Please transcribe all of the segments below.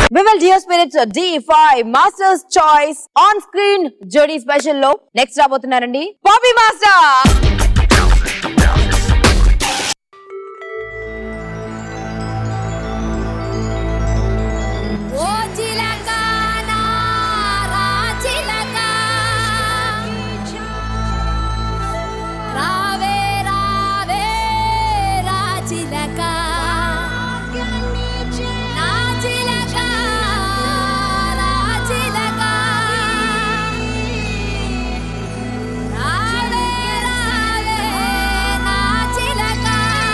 వివల్ జియో spirits D five masters choice on screen Jodi special లో next రాబోతున్నారండి పాపీ మాస్టర్ ఓ చిలక నా రా చిలక రావే రావే రా చిలక నా చిలక రా చిలక రావే రావే నా చిలక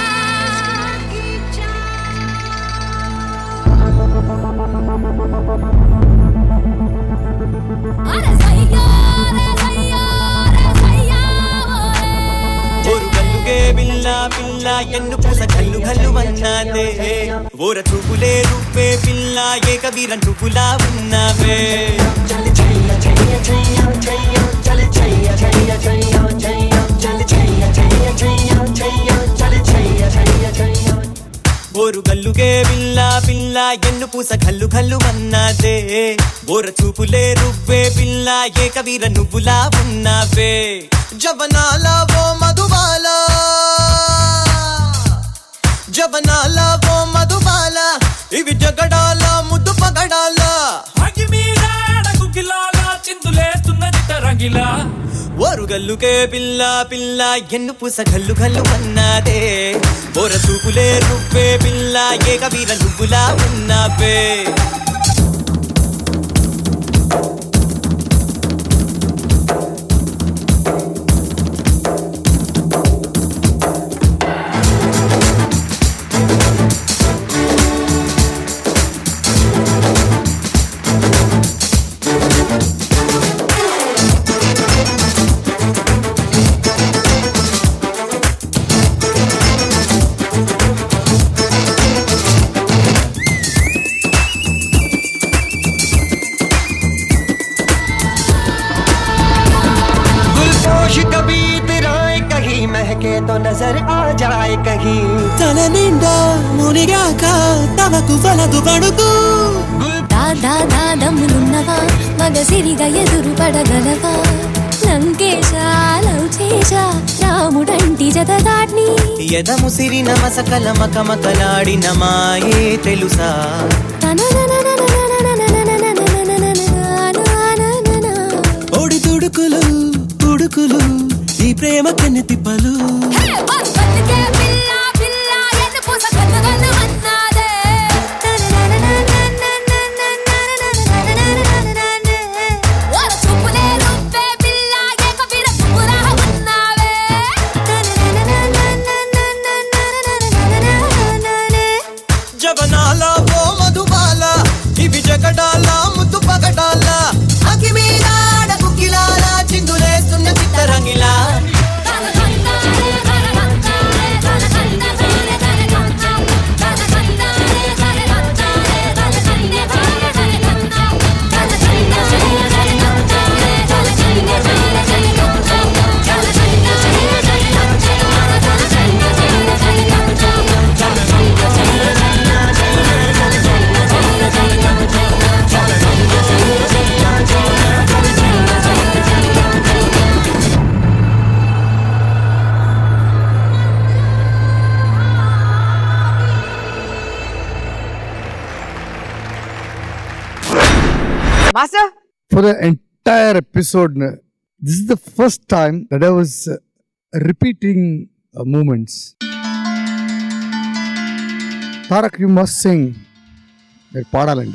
అరే సయ్యా రే సయ్యా రే సయ్యా ఓరే ஒரு கல்லுகே பில்லா பில்லா ఎన్ను పూస కల్లు కల్లు అన్నాదే ఓర చూపులే రూపే పిల్ల ఏక వీర నువ్వులా ఉన్నావే ఓరు గల్లుగే బిల్ల పిల్ల ఎన్ను పూస కల్లు కల్లు అన్నాదే ఓర చూపులే రువ్వే పిల్ల ఏక వీర నువ్వులా ఉన్నావే జవనాల ఓ మధుబాల జవనాల ఓ మధుబాల ఇవి జగడాల ముద్దు పగడాల అగి మీద అడగుగిలాల చిందులేస్తున్నది తరంగిలా ఓరు గల్లుకే పిల్ల పిల్ల ఎన్ను పూస కల్లు కల్లు అన్నాదే ఓర చూపులే రువ్వే పిల్ల ఏక వీర నువ్వులా ఉన్నావే गुलपोश कभी तिराए कहीं महके तो नजर आ जाए कहीं తల నిండా మునిగాక తమకు వలదు పడుకు దాదా దాదమ్ములున్నవా మగసిరిగా ఎదురు పడగలవా లంకేశా లౌచేశా రాముడంటి జతదాడ్ని ఎద ముసిరిన మసకల మకమకలాడిన మాయే తెలుసా ఒడి తుడుకులు ఉడుకులు ఈ ప్రేమ కన్ని తిప్పలు జవనాల ఓ మధుబాల ఇవి జగడాల ముద్దు పగడాల అగి మీద అడగుకిలాల చిందులేస్తున్న చిత్తరంగిలా master for the entire episode, uh, this is the first time that I was uh, repeating uh, movements. Tarak, you must sing. మీరు పాడాలండి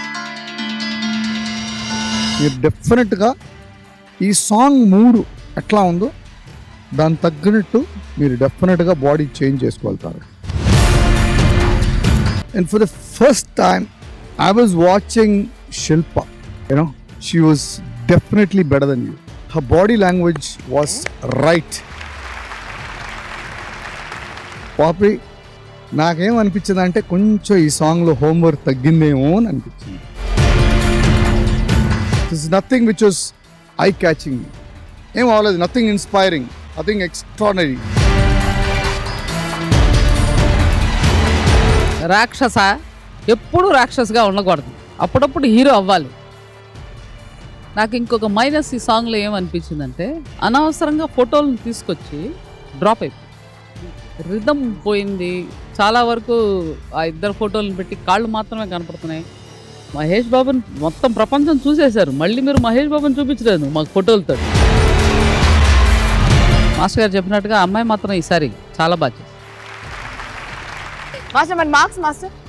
మీరు డెఫినెట్గా ఈ సాంగ్ మూడు ఎట్లా ఉందో దాని తగ్గినట్టు మీరు డెఫినెట్గా బాడీ చేంజ్ చేసుకోగలుగుతారు and for the first time I was watching Shilpa you know she was definitely better then you her body language was right Papi నాకేం అనిపించింది అంటే కొంచెం ఈ సాంగ్లో హోంవర్క్ తగ్గిందేమో అని అనిపించింది this nothing which was I catching ఏం అవ్వలేదు నథింగ్ ఇన్స్పైరింగ్ నథింగ్ ఎక్స్ట్రానరీ రాక్షస ఎప్పుడు రాక్షసుగా ఉండకూడదు అప్పుడప్పుడు హీరో అవ్వాలి నాకు ఇంకొక మైనస్ ఈ సాంగ్లో ఏమనిపించిందంటే అనవసరంగా ఫోటోలను తీసుకొచ్చి డ్రాప్ అయిపోయింది రిధం పోయింది చాలా వరకు ఆ ఇద్దరు ఫోటోలను పెట్టి కాళ్ళు మాత్రమే కనపడుతున్నాయి మహేష్ బాబుని మొత్తం ప్రపంచం చూసేశారు మళ్ళీ మీరు మహేష్ బాబుని చూపించలేదు మాకు ఫోటోలతో మాస్టర్ గారు చెప్పినట్టుగా ఆ అమ్మాయి మాత్రం ఈసారి చాలా బాగా చేసింది మాస్టర్ మరి మార్క్స్ మాస్టర్